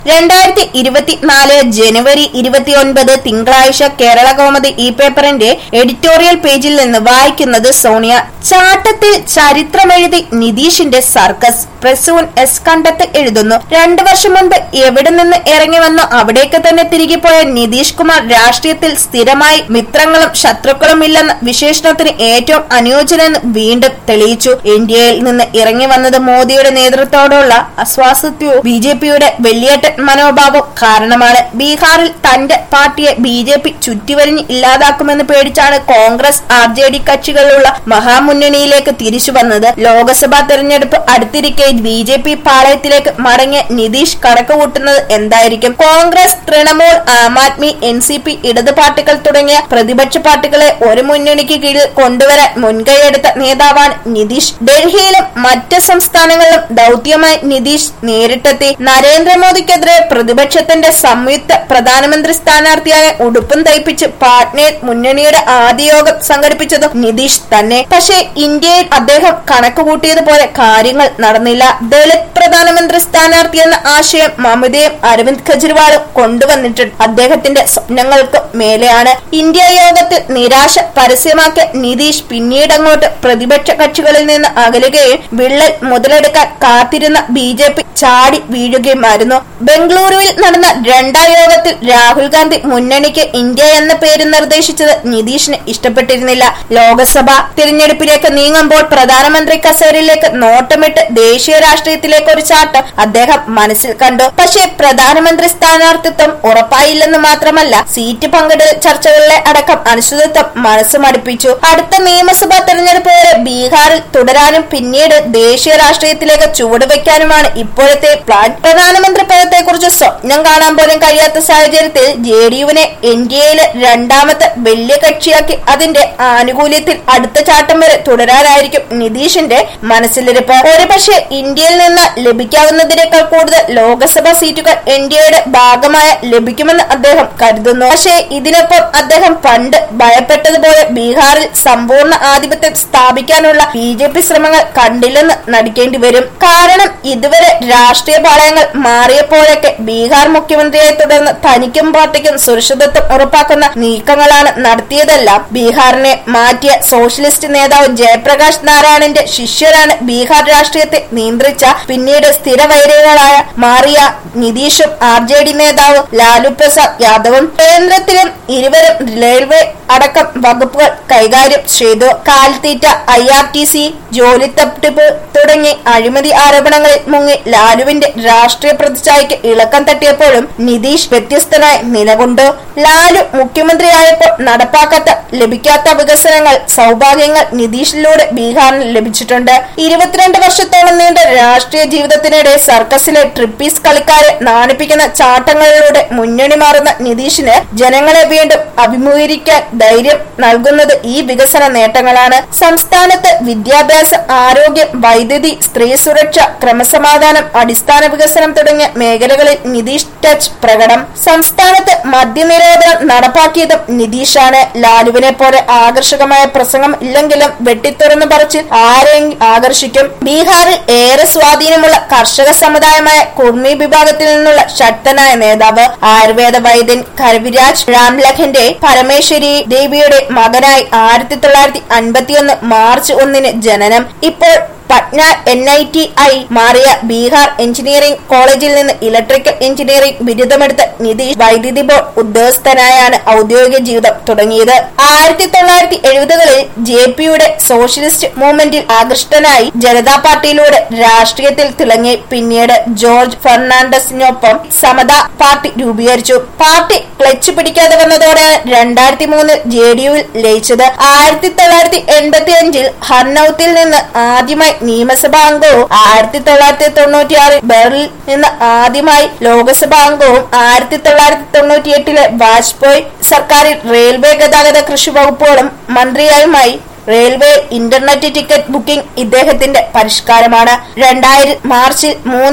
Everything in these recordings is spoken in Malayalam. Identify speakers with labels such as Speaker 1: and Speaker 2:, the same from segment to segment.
Speaker 1: രണ്ടായിരത്തി ഇരുപത്തിനാല് ജനുവരി ഇരുപത്തിയൊൻപത് തിങ്കളാഴ്ച കേരള കോമതി ഇ പേപ്പറിന്റെ എഡിറ്റോറിയൽ പേജിൽ നിന്ന് വായിക്കുന്നത് സോണിയ ചാട്ടത്തിൽ ചരിത്രമെഴുതി നിതീഷിന്റെ സർക്കസ് പ്രസൂൻ എസ് കണ്ടത്ത് എഴുതുന്നു രണ്ടു വർഷം മുൻപ് എവിടെ നിന്ന് ഇറങ്ങി വന്നോ അവിടേക്ക് തന്നെ തിരികെ പോയ നിതീഷ് കുമാർ രാഷ്ട്രീയത്തിൽ സ്ഥിരമായി മിത്രങ്ങളും ശത്രുക്കളും ഇല്ലെന്ന വിശേഷണത്തിന് ഏറ്റവും അനുയോജ്യനെന്ന് വീണ്ടും തെളിയിച്ചു ഇന്ത്യയിൽ നിന്ന് ഇറങ്ങി വന്നത് മോദിയുടെ നേതൃത്വത്തോടുള്ള അസ്വാസ്ഥ്യവും ബി ജെ പിയുടെ വെള്ളിയേട്ടൻ മനോഭാവം കാരണമാണ് ബീഹാറിൽ തന്റെ പാർട്ടിയെ ബി ജെ പി ചുറ്റിവരിഞ്ഞ് ഇല്ലാതാക്കുമെന്ന് പേടിച്ചാണ് കോൺഗ്രസ് ആർ ജെ ഡി കക്ഷികളുള്ള മഹാമുന്നണിയിലേക്ക് തിരിച്ചു വന്നത് ലോക്സഭാ തെരഞ്ഞെടുപ്പ് അടുത്തിരിക്കെ ബി ജെ പി പാളയത്തിലേക്ക് മടങ്ങിയ നിതീഷ് കണക്കുകൂട്ടുന്നത് എന്തായിരിക്കും Congress Trinamool Aam Aadmi N C P ഇടത് പാർട്ടികൾ തുടങ്ങിയ പ്രതിപക്ഷ പാർട്ടികളെ ഒരു മുന്നണിക്ക് കീഴിൽ കൊണ്ടുവരാൻ മുൻകൈയെടുത്ത നേതാവാണ് നിതീഷ് ഡൽഹിയിലും മറ്റ് സംസ്ഥാനങ്ങളിലും ദൌത്യമായി നിതീഷ് നേരിട്ടെത്തി നരേന്ദ്രമോദിക്കെതിരെ പ്രതിപക്ഷത്തിന്റെ സംയുക്ത പ്രധാനമന്ത്രി സ്ഥാനാർത്ഥിയായ ഉടുപ്പും തയ്പ്പിച്ച് പാട്നയിൽ മുന്നണിയുടെ ആദ്യ യോഗം സംഘടിപ്പിച്ചതും നിതീഷ് തന്നെ പക്ഷേ ഇന്ത്യയിൽ അദ്ദേഹം കണക്കുകൂട്ടിയതുപോലെ കാര്യങ്ങൾ നടന്നില്ല ദളിത് പ്രധാനമന്ത്രി സ്ഥാനാർത്ഥി എന്ന ആശയം മമതയും അരവിന്ദ് കെജ്രിവാളും കൊണ്ടുവന്നിട്ടുണ്ട് അദ്ദേഹത്തിന്റെ സ്വപ്നങ്ങൾക്ക് മേലെയാണ് ഇന്ത്യ യോഗത്തിൽ നിരാശ പരസ്യമാക്കിയ നിതീഷ് പിന്നീടങ്ങോട്ട് പ്രതിപക്ഷ കക്ഷികളിൽ നിന്ന് അകലുകയും വിള്ളൽ മുതലെടുക്കാൻ കാത്തിരുന്ന ബി ജെ പി ചാടി വീഴുകയുമായിരുന്നു ബംഗളൂരുവിൽ നടന്ന രണ്ടാം യോഗത്തിൽ രാഹുൽ ഗാന്ധി മുന്നണിക്ക് ഇന്ത്യ എന്ന പേര് നിർദ്ദേശിച്ചത് നിതീഷിന് ഇഷ്ടപ്പെട്ടിരുന്നില്ല ലോക്സഭാ തിരഞ്ഞെടുപ്പിലേക്ക് നീങ്ങുമ്പോൾ പ്രധാനമന്ത്രി കസേരയിലേക്ക് നോട്ടമിട്ട് ദേശീയ രാഷ്ട്രീയത്തിലേക്ക് ഒരു ചാട്ടം അദ്ദേഹം മനസ്സിൽ കണ്ടു പക്ഷേ പ്രധാനമന്ത്രി സ്ഥാനാർത്ഥിത്വം ഉറപ്പായില്ലെന്ന് മാത്രമല്ല സീറ്റ് പങ്കിടൽ ചർച്ചകളിലെ അടക്കം അനിശ്ചിതത്വം മനസ്സ് മടുപ്പിച്ചു അടുത്ത നിയമസഭാ തെരഞ്ഞെടുപ്പ് വരെ ബീഹാറിൽ തുടരാനും പിന്നീട് ദേശീയ രാഷ്ട്രീയത്തിലേക്ക് ചുവടുവെക്കാനുമാണ് ഇപ്പോഴത്തെ പ്ലാൻ പ്രധാനമന്ത്രി പദത്തെക്കുറിച്ച് സ്വപ്നം കാണാൻ പോലും കഴിയാത്ത സാഹചര്യത്തിൽ ജെ ഡി യുവിനെ എൻ ഡി എയിലെ രണ്ടാമത്തെ വലിയ കക്ഷിയാക്കി അതിന്റെ ആനുകൂല്യത്തിൽ അടുത്ത ചാട്ടം വരെ തുടരാനായിരിക്കും നിതീഷിന്റെ മനസ്സിലിരിപ്പ് ഒരുപക്ഷെ ഇന്ത്യയിൽ നിന്ന് ലഭിക്കാവുന്നതിനേക്കാൾ കൂടുതൽ ലോക്സഭാ സീറ്റുകൾ എൻ ഡി എയുടെ ഭാഗമായ ലഭിക്കുമെന്ന് അദ്ദേഹം കരുതുന്നു പക്ഷേ ഇതിനൊപ്പം അദ്ദേഹം പണ്ട് ഭയപ്പെട്ടതുപോലെ ബീഹാറിൽ സമ്പൂർണ്ണ ആധിപത്യം സ്ഥാപിക്കാനുള്ള ബി ജെ പി ശ്രമങ്ങൾ കണ്ടില്ലെന്ന് നടിക്കേണ്ടി വരും കാരണം ഇതുവരെ രാഷ്ട്രീയ പാളയങ്ങൾ മാറിയപ്പോഴൊക്കെ ബീഹാർ മുഖ്യമന്ത്രിയെ തുടർന്ന് തനിക്കും പാർട്ടിക്കും സുരക്ഷിതത്വം ഉറപ്പാക്കുന്ന നീക്കങ്ങളാണ് നടത്തിയതെല്ലാം ബീഹാറിനെ മാറ്റിയ സോഷ്യലിസ്റ്റ് നേതാവ് ജയപ്രകാശ് നാരായണന്റെ ശിഷ്യരാണ് ബീഹാർ രാഷ്ട്രീയത്തെ നിയന്ത്രിച്ച പിന്നീട് സ്ഥിരവൈരികളായ മാറിയ നിതീഷും ആർ ജെ ഡി നേതാവ് ലാലു പ്രസാദ് യാദവും കേന്ദ്രത്തിലും ഇരുവരും റെയിൽവേ അടക്കം വകുപ്പുകൾ കൈകാര്യം ചെയ്തു കാൽത്തീറ്റ ഐ ആർ ടി സി ജോലി തട്ടിപ്പ് തുടങ്ങി അഴിമതി ആരോപണങ്ങളിൽ മുങ്ങി ലാലുവിന്റെ രാഷ്ട്രീയ പ്രതിച്ഛായക്ക് ഇളക്കം തട്ടിയപ്പോഴും നിതീഷ് വ്യത്യസ്തനായി നിലകൊണ്ടു ലാലു മുഖ്യമന്ത്രിയായപ്പോൾ നടപ്പാക്കാത്ത ലഭിക്കാത്ത വികസനങ്ങൾ സൗഭാഗ്യങ്ങൾ നിതീഷിലൂടെ ബീഹാറിന് ലഭിച്ചിട്ടുണ്ട് ഇരുപത്തിരണ്ട് വർഷത്തോളം നീണ്ട രാഷ്ട്രീയ ജീവിതത്തിനിടെ സർക്കസിലെ ട്രിപ്പീസ് കളിക്കാരെ നാണിപ്പിക്കുന്ന ചാട്ടങ്ങളിലൂടെ മുന്നണി മാറുന്ന നിതീഷിന് ജനങ്ങളെ വീണ്ടും അഭിമുഖീകരിക്കാൻ ധൈര്യം നൽകുന്നത് ഈ വികസന നേട്ടങ്ങളാണ് സംസ്ഥാനത്ത് വിദ്യാഭ്യാസം ആരോഗ്യം വൈദ്യുതി സ്ത്രീ സുരക്ഷ ക്രമസമാധാനം അടിസ്ഥാന വികസനം തുടങ്ങിയ മേഖലകളിൽ നിതീഷ് ടച്ച് പ്രകടം സംസ്ഥാനത്ത് മദ്യനിരോധനം നടപ്പാക്കിയതും നിതീഷാണ് ലാലുവിനെ പോലെ ആകർഷകമായ പ്രസംഗം ഇല്ലെങ്കിലും വെട്ടിത്തുറന്നു പറച്ചിൽ ആരെയും ആകർഷിക്കും ബീഹാറിൽ ഏറെ സ്വാധീനമുള്ള കർഷക സമുദായമായ കുർമി വിഭാഗത്തിൽ നിന്നുള്ള ശക്തനായ നേതാവ് ആയുർവേദ വൈദ്യൻ കരവിരാജ് രാംലഖന്റെ പരമേശ്വരി ദേവിയുടെ മകനായി ആയിരത്തി തൊള്ളായിരത്തി അൻപത്തിയൊന്ന് മാർച്ച് ഒന്നിന് ജനനം ഇപ്പോൾ പട്ന എൻ ഐ ടി ആയി മാറിയ ബീഹാർ എഞ്ചിനീയറിംഗ് കോളേജിൽ നിന്ന് ഇലക്ട്രിക്കൽ എഞ്ചിനീയറിംഗ് ബിരുദമെടുത്ത നിതീഷ് വൈദ്യുതി ബോർഡ് ഉദ്യോഗസ്ഥനായാണ് ഔദ്യോഗിക ജീവിതം തുടങ്ങിയത് ആയിരത്തി തൊള്ളായിരത്തി എഴുപതുകളിൽ ജെ പിയുടെ സോഷ്യലിസ്റ്റ് മൂവ്മെന്റിൽ ആകൃഷ്ടനായി ജനതാ പാർട്ടിയിലൂടെ രാഷ്ട്രീയത്തിൽ തിളങ്ങി പിന്നീട് ജോർജ് ഫെർണാണ്ടസിനൊപ്പം സമത പാർട്ടി രൂപീകരിച്ചു പാർട്ടി ക്ലച്ച് പിടിക്കാതെ വന്നതോടെ രണ്ടായിരത്തി മൂന്നിൽ ജെ ഡി യുവിൽ ലയിച്ചത് ആയിരത്തി തൊള്ളായിരത്തി എൺപത്തി അഞ്ചിൽ ഹർനൌത്തിൽ നിന്ന് ആദ്യമായി നിയമസഭാ അംഗവും ആയിരത്തി തൊള്ളായിരത്തി തൊണ്ണൂറ്റിയാറിൽ ബെറിൽ നിന്ന് ആദ്യമായി ലോക്സഭാ അംഗവും ആയിരത്തി തൊള്ളായിരത്തി തൊണ്ണൂറ്റിയെട്ടിലെ വാജ്പേയി സർക്കാരിൽ റെയിൽവേ ഗതാഗത കൃഷി വകുപ്പുകളും മന്ത്രിയായുമായി റെയിൽവേ ഇന്റർനെറ്റ് ടിക്കറ്റ് ബുക്കിംഗ് ഇദ്ദേഹത്തിന്റെ പരിഷ്കാരമാണ് രണ്ടായിരം മാർച്ചിൽ മൂന്നിന്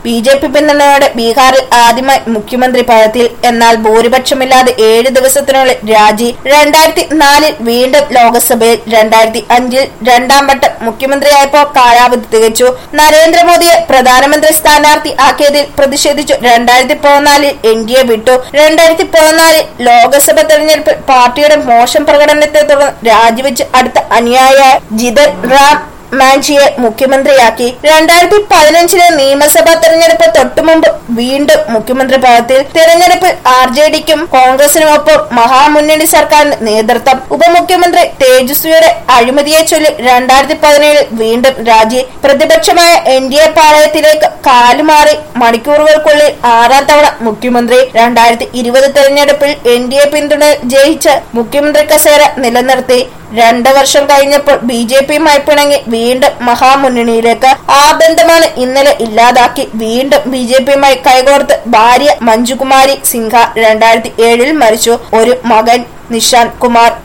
Speaker 1: ബി ജെ പി പിന്തുണയോടെ ബീഹാറിൽ ആദ്യമായി മുഖ്യമന്ത്രി പദത്തിൽ എന്നാൽ ഭൂരിപക്ഷമില്ലാതെ ഏഴ് ദിവസത്തിനുള്ളിൽ രാജി രണ്ടായിരത്തി നാലിൽ വീണ്ടും ലോക്സഭയിൽ രണ്ടായിരത്തി അഞ്ചിൽ രണ്ടാം വട്ടം മുഖ്യമന്ത്രിയായപ്പോൾ കാലാവധി തികച്ചു നരേന്ദ്രമോദിയെ പ്രധാനമന്ത്രി സ്ഥാനാർത്ഥി ആക്കിയതിൽ പ്രതിഷേധിച്ചു രണ്ടായിരത്തി പതിനാലിൽ എൻ ഡി എ വിട്ടു രണ്ടായിരത്തി പതിനാലിൽ ലോക്സഭ തെരഞ്ഞെടുപ്പിൽ പാർട്ടിയുടെ മോശം പ്രകടനത്തെ തുടർന്ന് രാജിവെച്ച് അടുത്ത അനുയായിയായ ജിതൻ റാം മാഞ്ചിയെ മുഖ്യമന്ത്രിയാക്കി രണ്ടായിരത്തി പതിനഞ്ചിലെ നിയമസഭാ തെരഞ്ഞെടുപ്പ് തൊട്ടുമുമ്പ് വീണ്ടും മുഖ്യമന്ത്രി പദത്തിൽ തെരഞ്ഞെടുപ്പിൽ ആർ ജെ ഡിക്കും കോൺഗ്രസിനുമൊപ്പം മഹാമുന്നണി സർക്കാരിന് നേതൃത്വം ഉപമുഖ്യമന്ത്രി തേജസ്വിയുടെ അഴിമതിയെ ചൊല്ലി രണ്ടായിരത്തി പതിനേഴിൽ വീണ്ടും രാജി പ്രതിപക്ഷമായ എൻ ഡി എ പാളയത്തിലേക്ക് കാലുമാറി മണിക്കൂറുകൾക്കുള്ളിൽ ആറാം തവണ മുഖ്യമന്ത്രി രണ്ടായിരത്തി ഇരുപത് തെരഞ്ഞെടുപ്പിൽ എൻ ഡി എ പിന്തുണയിൽ ജയിച്ച് മുഖ്യമന്ത്രി കസേര നിലനിർത്തി രണ്ട് വർഷം കഴിഞ്ഞപ്പോൾ ബി ജെ പിയുമായി പിണങ്ങി വീണ്ടും മഹാമുന്നണിയിലേക്ക് ആ ബന്ധമാണ് ഇന്നലെ ഇല്ലാതാക്കി വീണ്ടും ബി ജെ പിയുമായി കൈകോർത്ത് ഭാര്യ മഞ്ജുകുമാരി സിൻഹ രണ്ടായിരത്തി ഏഴിൽ മരിച്ചു ഒരു മകൻ നിഷാന്ത് കുമാർ